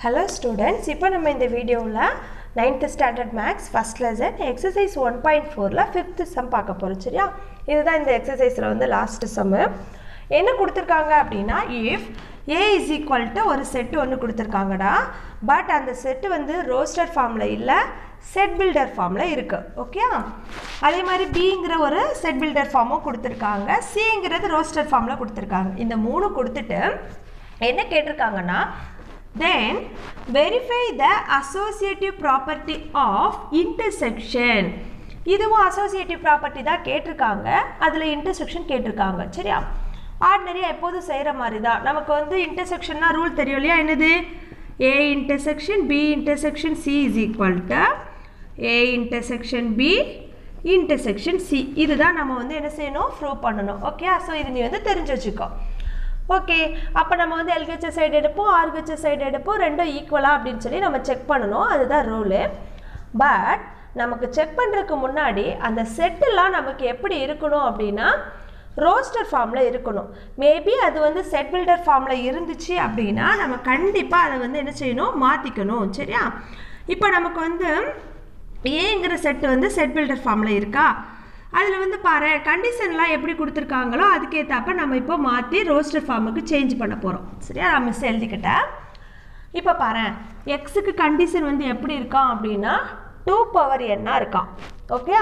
hello students இப்போ நம்ம இந்த வீடியோவில் ninth standard maths first lesson exercise one point ஃபோரில் ஃபிஃப்த்து சம் பார்க்க போகிறோம் சரியா இதுதான் இந்த எக்ஸசைஸில் வந்து லாஸ்ட் சம்மு என்ன கொடுத்துருக்காங்க அப்படின்னா if A is equal to ஒரு செட்டு ஒன்று கொடுத்துருக்காங்கடா பட் அந்த செட்டு வந்து ரோஸ்டர் ஃபார்மில் இல்லை செட் பில்டர் ஃபார்மில் இருக்குது ஓகே அதே மாதிரி பிங்கிற ஒரு செட் பில்டர் ஃபார்மும் கொடுத்துருக்காங்க சிங்கிறது ரோஸ்டர் ஃபார்மில் கொடுத்துருக்காங்க இந்த மூணு கொடுத்துட்டு என்ன கேட்டிருக்காங்கன்னா then verify the associative property of intersection இதுவும் அசோசியேட்டிவ் ப்ராப்பர்ட்டி தான் கேட்டிருக்காங்க அதில் இன்டர்செக்ஷன் கேட்டிருக்காங்க சரியா ஆர்டினரியாக எப்போதும் செய்கிற மாதிரி தான் நமக்கு வந்து இன்டர்செக்ஷன்னா ரூல் தெரியும் இல்லையா என்னது A intersection B intersection C is equal to A intersection B intersection C இதுதான் நம்ம வந்து என்ன செய்யணும் ப்ரூவ் பண்ணணும் ஓகே ஸோ இது நீ வந்து தெரிஞ்சு வச்சுக்கோ ஓகே அப்போ நம்ம வந்து எல்ஹெச்எஸ் சைடு எடுப்போம் ஆர்ஹெச்எஸ் சைடு எடுப்போம் ரெண்டும் ஈக்குவலாக அப்படின்னு சொல்லி நம்ம செக் பண்ணணும் அதுதான் ரூலு பட் நமக்கு செக் பண்ணுறதுக்கு முன்னாடி அந்த செட்டெல்லாம் நமக்கு எப்படி இருக்கணும் அப்படின்னா ரோஸ்டர் ஃபார்மில் இருக்கணும் மேபி அது வந்து செட் பில்டர் ஃபார்மில் இருந்துச்சு அப்படின்னா நம்ம கண்டிப்பாக அதை வந்து என்ன செய்யணும் மாற்றிக்கணும் சரியா இப்போ நமக்கு வந்து ஏங்கிற செட்டு வந்து செட் பில்டர் ஃபார்மில் இருக்கா அதில் வந்து பாரு கண்டிஷன்லாம் எப்படி கொடுத்துருக்காங்களோ அதுக்கேற்றப்ப நம்ம இப்போ மாற்றி ரோஸ்டர் ஃபார்முக்கு சேஞ்ச் பண்ண போகிறோம் சரியா நான் மிஸ் எழுதிக்கிட்டேன் இப்போ பாரு எக்ஸுக்கு கண்டிஷன் வந்து எப்படி இருக்கான் அப்படின்னா டூ பவர் என்னாக இருக்கான் ஓகே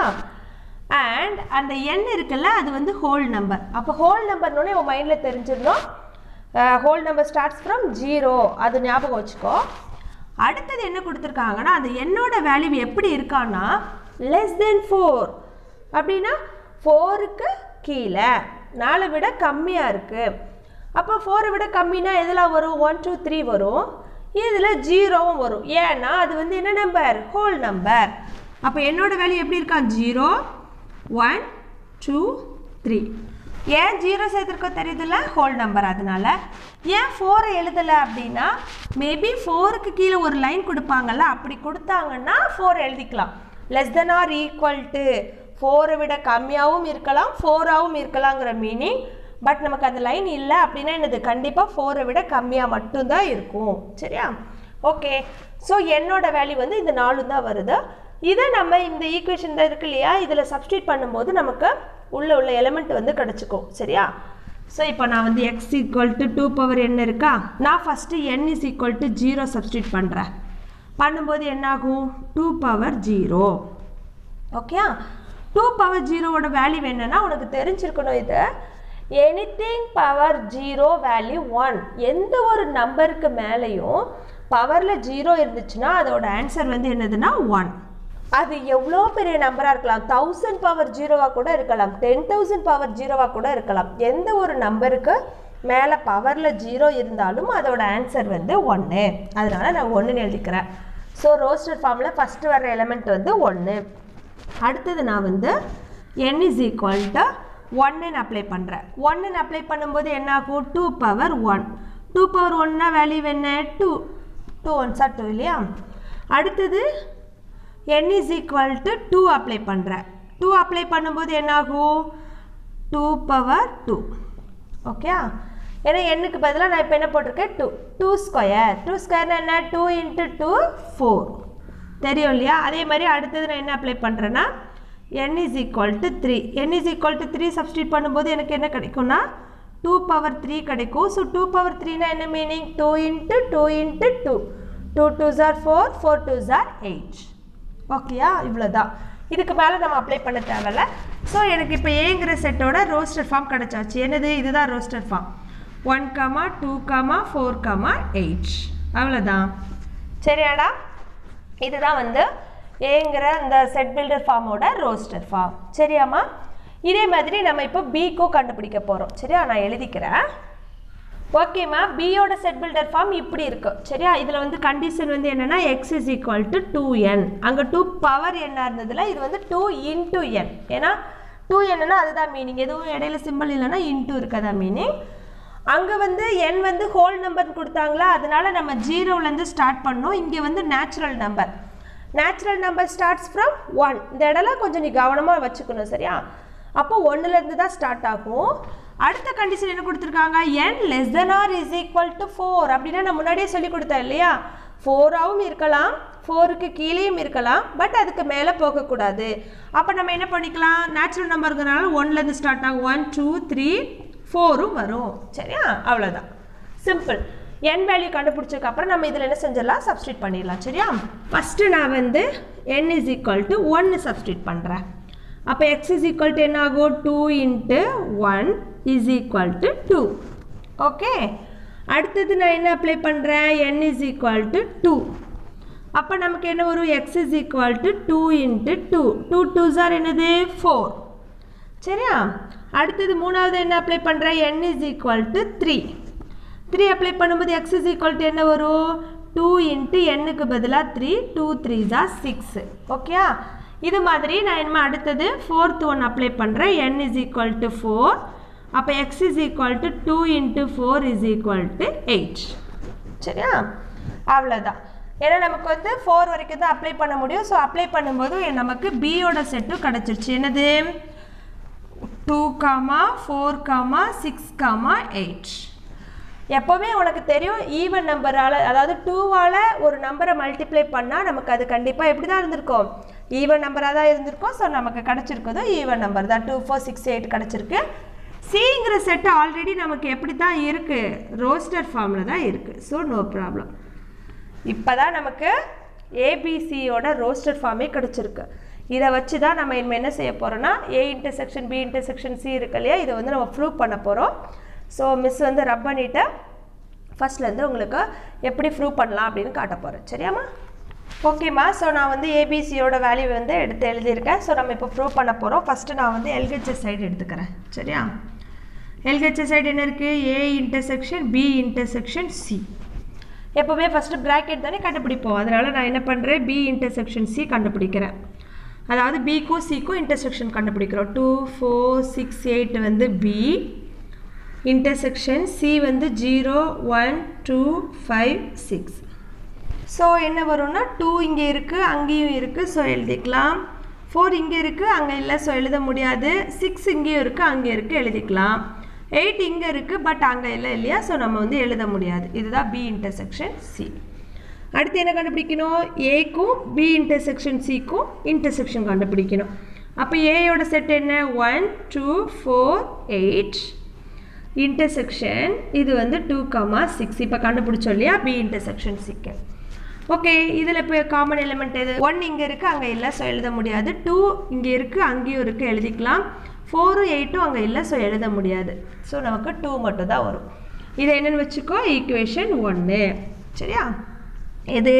அண்ட் அந்த எண் இருக்குல்ல அது வந்து ஹோல் நம்பர் அப்போ ஹோல் நம்பர்னோடனே உன் மைண்டில் தெரிஞ்சிடணும் whole number starts from zero அது ஞாபகம் வச்சுக்கோ அடுத்தது என்ன கொடுத்துருக்காங்கன்னா அந்த எண்ணோட வேல்யூ எப்படி இருக்கான்னா லெஸ் தென் ஃபோர் அப்படின்னா ஃபோருக்கு கீழே நாலை விட கம்மியாக இருக்குது அப்போ ஃபோரை விட கம்மினா எதில் வரும் ஒன் டூ த்ரீ வரும் இதில் ஜீரோவும் வரும் ஏன்னா அது வந்து என்ன நம்பர் ஹோல் நம்பர் அப்போ என்னோட வேல்யூ எப்படி இருக்கான் ஜீரோ ஒன் டூ த்ரீ ஏன் ஜீரோ சேர்த்துருக்கோ தெரியுதுல்ல ஹோல் நம்பர் அதனால ஏன் ஃபோரை எழுதலை அப்படின்னா மேபி ஃபோருக்கு கீழே ஒரு லைன் கொடுப்பாங்கல்ல அப்படி கொடுத்தாங்கன்னா ஃபோர் எழுதிக்கலாம் less than or equal to ஃபோரை விட கம்மியாகவும் இருக்கலாம் ஃபோராகவும் இருக்கலாங்கிற மீனிங் பட் நமக்கு அந்த லைன் இல்லை அப்படின்னா என்னது கண்டிப்பாக ஃபோரை விட கம்மியாக மட்டும்தான் இருக்கும் சரியா ஓகே ஸோ என்னோட வேல்யூ வந்து இந்த நாலு தான் வருது இதை நம்ம இந்த ஈக்குவேஷன் தான் இருக்கு இல்லையா இதில் சப்ஸ்டியூட் பண்ணும்போது நமக்கு உள்ள உள்ள எலிமெண்ட் வந்து கிடச்சிக்கும் சரியா ஸோ இப்போ நான் வந்து x equal to two power என்ன இருக்கா நான் first n is equal to zero substitute பண்ணுறேன் பண்ணும்போது என்னாகும் two power zero okay two power ஜீரோவோட வேல்யூ என்னன்னா உனக்கு தெரிஞ்சிருக்கணும் இது anything power zero value one எந்த ஒரு நம்பருக்கு மேலேயும் பவரில் ஜீரோ இருந்துச்சுன்னா அதோட ஆன்சர் வந்து என்னதுன்னா ஒன் அது எவ்வளோ பெரிய நம்பராக இருக்கலாம் தௌசண்ட் பவர் ஜீரோவாக கூட இருக்கலாம் டென் தௌசண்ட் பவர் ஜீரோவாக கூட இருக்கலாம் எந்த ஒரு நம்பருக்கு மேலே பவரில் ஜீரோ இருந்தாலும் அதோட ஆன்சர் வந்து ஒன்று அதனால் நான் ஒன்றுன்னு எழுதிக்கிறேன் ஸோ ரோஸ்டர் ஃபார்மில் ஃபஸ்ட்டு வர எலமெண்ட் வந்து ஒன்று அடுத்தது நான் வந்து என் இஸ் ஈக்குவல் டு ஒன்னுன்னு அப்ளை பண்ணுறேன் ஒன்னுன்னு அப்ளை பண்ணும்போது என்ன ஆகும் two power one two power ஒன்னா வேல்யூ என்ன டூ டூ ஒன்ஸா டூ இல்லையா அடுத்தது n is equal to two apply பண்ணுறேன் டூ அப்ளை பண்ணும்போது என்னாகும் டூ பவர் டூ ஓகே ஏன்னா எண்ணுக்கு பதிலாக நான் இப்போ என்ன போட்டிருக்கேன் டூ டூ ஸ்கொயர் டூ ஸ்கொயர்னா என்ன டூ இன்ட்டு டூ ஃபோர் தெரியும் இல்லையா அதே மாதிரி அடுத்தது நான் என்ன அப்ளை பண்ணுறேன்னா n is equal to three n is equal to three substitute பண்ணும்போது எனக்கு என்ன கிடைக்கும்னா டூ பவர் த்ரீ கிடைக்கும் ஸோ டூ பவர் த்ரீனா என்ன meaning two into two into two two two ஜார் ஃபோர் ஃபோர் டூ ஜார் எயிட் ஓகேயா இவ்வளோதான் இதுக்கு மேலே நம்ம அப்ளை பண்ண தேவையில்ல ஸோ எனக்கு இப்போ ஏங்கிற செட்டோட ரோஸ்டர் ஃபார்ம் கிடச்சாச்சு என்னது இதுதான் roster form one comma two comma four comma eight அவ்வளோதான் சரியாடா இதுதான் வந்து ஏங்கிற இந்த செட் பில்டர் ஃபார்மோட ரோஸ்டர் ஃபார்ம் சரியாம்மா இதே மாதிரி நம்ம இப்போ பிக்கும் கண்டுபிடிக்க போகிறோம் சரியா நான் எழுதிக்கிறேன் ஓகேம்மா பியோட செட் பில்டர் ஃபார்ம் இப்படி இருக்கும் சரியா இதில் வந்து கண்டிஷன் வந்து என்னென்னா x is equal to two n அங்கே டூ பவர் என்ன இருந்ததுல இது வந்து டூ இன்டூ என் ஏன்னா டூ என்னன்னா அதுதான் மீனிங் எதுவும் இடையில சிம்பிள் இல்லைன்னா இன்டூ இருக்கதா மீனிங் அங்கே வந்து என் வந்து ஹோல் நம்பர் கொடுத்தாங்களா அதனால நம்ம ஜீரோலேருந்து ஸ்டார்ட் பண்ணோம் இங்கே வந்து natural number natural number starts from one இந்த இடம்லாம் கொஞ்சம் நீ கவனமாக வச்சுக்கணும் சரியா அப்போ ஒன்றுலேருந்து தான் ஸ்டார்ட் ஆகும் அடுத்த கண்டிஷன் என்ன கொடுத்துருக்காங்க n less than or is equal to four அப்படின்னா நான் முன்னாடியே சொல்லி கொடுத்தேன் இல்லையா ஃபோராகவும் இருக்கலாம் ஃபோருக்கு கீழேயும் இருக்கலாம் பட் அதுக்கு மேலே போகக்கூடாது அப்போ நம்ம என்ன பண்ணிக்கலாம் நேச்சுரல் நம்பருங்கிறனால ஒன்லேருந்து ஸ்டார்ட் ஆகும் ஒன் டூ த்ரீ ஃபோரும் வரும் சரியா அவ்வளோதான் சிம்பிள் n வேல்யூ கண்டுபிடிச்சதுக்கு அப்புறம் நம்ம இதில் என்ன செஞ்சிடலாம் சப்ஸ்டியூட் பண்ணிடலாம் சரியா ஃபஸ்ட்டு நான் வந்து n இஸ் ஈக்குவல் டு ஒன்று சப்ஸ்டியூட் பண்ணுறேன் அப்போ எக்ஸ் இஸ் ஈக்குவல் டு என்ன ஆகும் two into one is equal to two okay அடுத்தது நான் என்ன அப்ளை பண்ணுறேன் n is equal to two அப்போ நமக்கு என்ன வரும் x is equal to two into two two two சார் என்னது ஃபோர் சரியா அடுத்தது மூணாவது என்ன அப்ளை பண்ணுறேன் n is equal to three three apply பண்ணும்போது எக்ஸ் இஸ் ஈக்குவல் டு என்ன வரும் டூ இன்ட்டு எண்ணுக்கு பதிலாக த்ரீ டூ த்ரீ ஜா சிக்ஸு ஓகேயா இது மாதிரி நான் என்ன அடுத்தது ஃபோர்த் ஒன் அப்ளை பண்ணுறேன் n is equal to four அப்போ x is equal to two into four is equal to eight சரியா அவ்வளோதான் ஏன்னா நமக்கு வந்து ஃபோர் வரைக்கும் தான் அப்ளை பண்ண முடியும் ஸோ அப்ளை பண்ணும்போது நமக்கு பியோட செட்டும் கிடச்சிருச்சு என்னது two comma four comma six comma eight எப்போவுமே உனக்கு தெரியும் ஈவன் நம்பரால் அதாவது டூவால் ஒரு நம்பரை மல்டிப்ளை பண்ணால் நமக்கு அது கண்டிப்பாக எப்படி தான் இருந்திருக்கும் ஈவன் நம்பராக தான் இருந்திருக்கும் ஸோ நமக்கு கிடச்சிருக்குதோ ஈவன் நம்பர் தான் டூ ஃபோர் சிக்ஸ் எயிட் கிடச்சிருக்கு சிங்கிற செட்டு ஆல்ரெடி நமக்கு எப்படி தான் இருக்குது ரோஸ்டர் ஃபார்மில் தான் இருக்குது ஸோ நோ ப்ராப்ளம் இப்போ தான் நமக்கு ஏபிசியோட ரோஸ்டர் ஃபார்மே கிடச்சிருக்கு இதை வச்சு தான் நம்ம இனிமேல் என்ன செய்ய போகிறோம்னா A intersection B intersection C இருக்கு இல்லையா இதை வந்து நம்ம ப்ரூவ் பண்ண போகிறோம் ஸோ மிஸ் வந்து ரப் பண்ணிவிட்டு ஃபஸ்ட்லேருந்து உங்களுக்கு எப்படி ப்ரூவ் பண்ணலாம் அப்படின்னு காட்ட போகிறேன் சரியாம்மா ஓகேம்மா ஸோ நான் வந்து ஏபிசியோட வேல்யூ வந்து எடுத்து எழுதியிருக்கேன் ஸோ நம்ம இப்போ ப்ரூவ் பண்ண போகிறோம் ஃபஸ்ட்டு நான் வந்து எல்ஹெச்எஸ் சைடு எடுத்துக்கிறேன் சரியா எல்ஹெச்எஸ் சைடு என்ன இருக்குது A intersection B intersection C எப்போவுமே ஃபஸ்ட்டு ப்ராக்கெட் தானே கண்டுபிடிப்போம் அதனால் நான் என்ன பண்ணுறேன் பி இன்டர்செக்ஷன் சி கண்டுபிடிக்கிறேன் அதாவது பிக்கும் சிக்கும் இன்டர்செக்ஷன் கண்டுபிடிக்கிறோம் டூ ஃபோர் சிக்ஸ் எயிட் வந்து பி இன்டர்செக்ஷன் சி வந்து zero one two five six so என்ன வரும்னா டூ இங்கே இருக்குது அங்கேயும் இருக்குது ஸோ எழுதிக்கலாம் ஃபோர் இங்கே இருக்குது அங்கே இல்லை ஸோ எழுத முடியாது சிக்ஸ் இங்கேயும் இருக்குது அங்கே இருக்குது எழுதிக்கலாம் எயிட் இங்கே இருக்குது பட் அங்கே இல்லை இல்லையா ஸோ நம்ம வந்து எழுத முடியாது இதுதான் பி இன்டர்செக்ஷன் சி அடுத்து என்ன கண்டுபிடிக்கணும் ஏக்கும் பி இன்டர்செக்ஷன் சிக்கும் இன்டர்செக்ஷன் கண்டுபிடிக்கணும் அப்போ ஏயோட செட் என்ன one two four eight intersection இது வந்து டூ கமா சிக்ஸ் இப்போ கண்டுபிடிச்சோம் இல்லையா பி இன்டர்செக்ஷன் சிக்கு ஓகே இதில் இப்போ காமன் எலிமெண்ட் எது ஒன் இங்கே இருக்குது அங்கே இல்லை ஸோ எழுத முடியாது டூ இங்கே இருக்குது அங்கேயும் இருக்குது எழுதிக்கலாம் ஃபோரும் எயிட்டும் அங்கே இல்லை ஸோ எழுத முடியாது ஸோ நமக்கு டூ மட்டும் தான் வரும் இதை என்னென்னு வச்சுக்கோ ஈக்குவேஷன் ஒன்று சரியா எது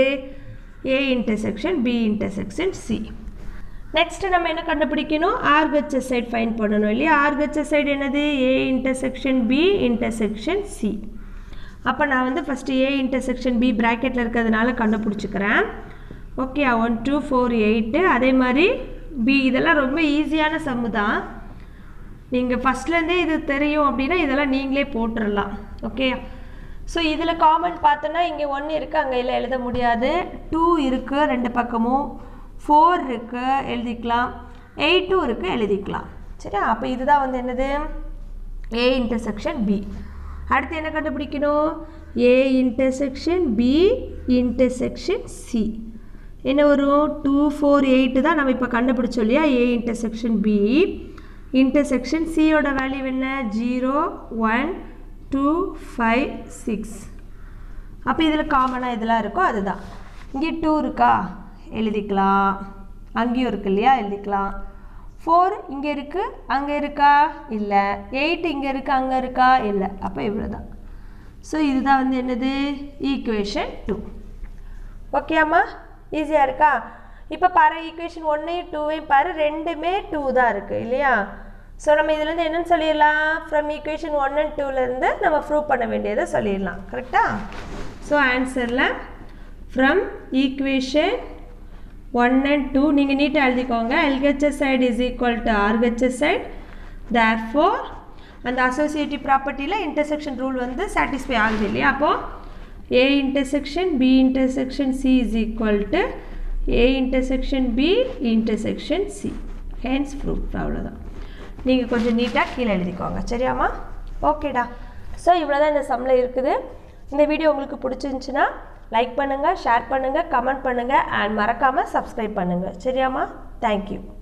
A intersection B intersection C next நம்ம என்ன கண்டுபிடிக்கணும் ஆர்ஹெச்எஸ் சைடு ஃபைன் பண்ணணும் இல்லையா ஆர்ஹெச்எஸ் சைடு என்னது A intersection B intersection C அப்போ நான் வந்து ஃபஸ்ட்டு ஏ இன்டர்செக்ஷன் பி ப்ராக்கெட்டில் இருக்கிறதுனால கண்டுபிடிச்சிக்கிறேன் okay one two four eight அதே மாதிரி பி இதெல்லாம் ரொம்ப ஈஸியான சம்மு தான் நீங்கள் ஃபஸ்ட்லேருந்தே இது தெரியும் அப்படின்னா இதெல்லாம் நீங்களே போட்டுடலாம் ஓகே ஸோ இதில் காமன் பார்த்தோன்னா இங்கே ஒன்று இருக்குது அங்கே இல்லை எழுத முடியாது டூ இருக்குது ரெண்டு பக்கமும் ஃபோர் இருக்குது எழுதிக்கலாம் எயிட்டும் இருக்குது எழுதிக்கலாம் சரியா அப்போ இதுதான் வந்து என்னது ஏ இன்டர்செக்ஷன் பி அடுத்து என்ன கண்டுபிடிக்கணும் A intersection B intersection C என்ன வரும் டூ ஃபோர் எயிட்டு தான் நம்ம இப்போ கண்டுபிடிச்சோம் இல்லையா ஏ இன்டர்செக்ஷன் பி இன்டர்செக்ஷன் சியோட வேல்யூ என்ன zero one two five six அப்போ இதில் காமனாக இதெல்லாம் இருக்கோ அதுதான் இங்கே டூ இருக்கா எழுதிக்கலாம் அங்கேயும் இருக்கு இல்லையா எழுதிக்கலாம் ஃபோர் இங்கே இருக்குது அங்கே இருக்கா இல்லை எயிட் இங்கே இருக்குது அங்கே இருக்கா இல்லை அப்போ இவ்வளோ தான் ஸோ இதுதான் வந்து என்னது ஈக்குவேஷன் டூ ஓகேம்மா ஈஸியாக இருக்கா இப்போ பாரு ஈக்குவேஷன் ஒன்றையும் டூவையும் பாரு ரெண்டுமே டூ தான் இருக்குது இல்லையா ஸோ நம்ம இதுலேருந்து என்னென்னு சொல்லிடலாம் ஃப்ரம் ஈக்குவேஷன் ஒன் அண்ட் டூலேருந்து நம்ம ப்ரூவ் பண்ண வேண்டியதை சொல்லிடலாம் கரெக்டாக ஸோ ஆன்சரில் from equation one and two நீங்கள் நீட்டாக எழுதிக்கோங்க LHS side is equal to RHS side therefore அந்த அசோசியேட்டிவ் ப்ராப்பர்ட்டியில் இன்டர்செக்ஷன் ரூல் வந்து சாட்டிஸ்ஃபை ஆகுது இல்லையா அப்போது A intersection B intersection C is equal to A intersection B intersection C hence proof அவ்வளோதான் நீங்கள் கொஞ்சம் நீட்டாக கீழே எழுதிக்கோங்க சரியாம்மா ஓகேடா ஸோ இவ்வளோ தான் இந்த சம்மில் இருக்குது இந்த வீடியோ உங்களுக்கு பிடிச்சிருந்துச்சின்னா லைக் பண்ணுங்கள் ஷேர் பண்ணுங்கள் கமெண்ட் பண்ணுங்கள் அண்ட் மறக்காமல் சப்ஸ்கிரைப் பண்ணுங்கள் சரியாம்மா தேங்க்யூ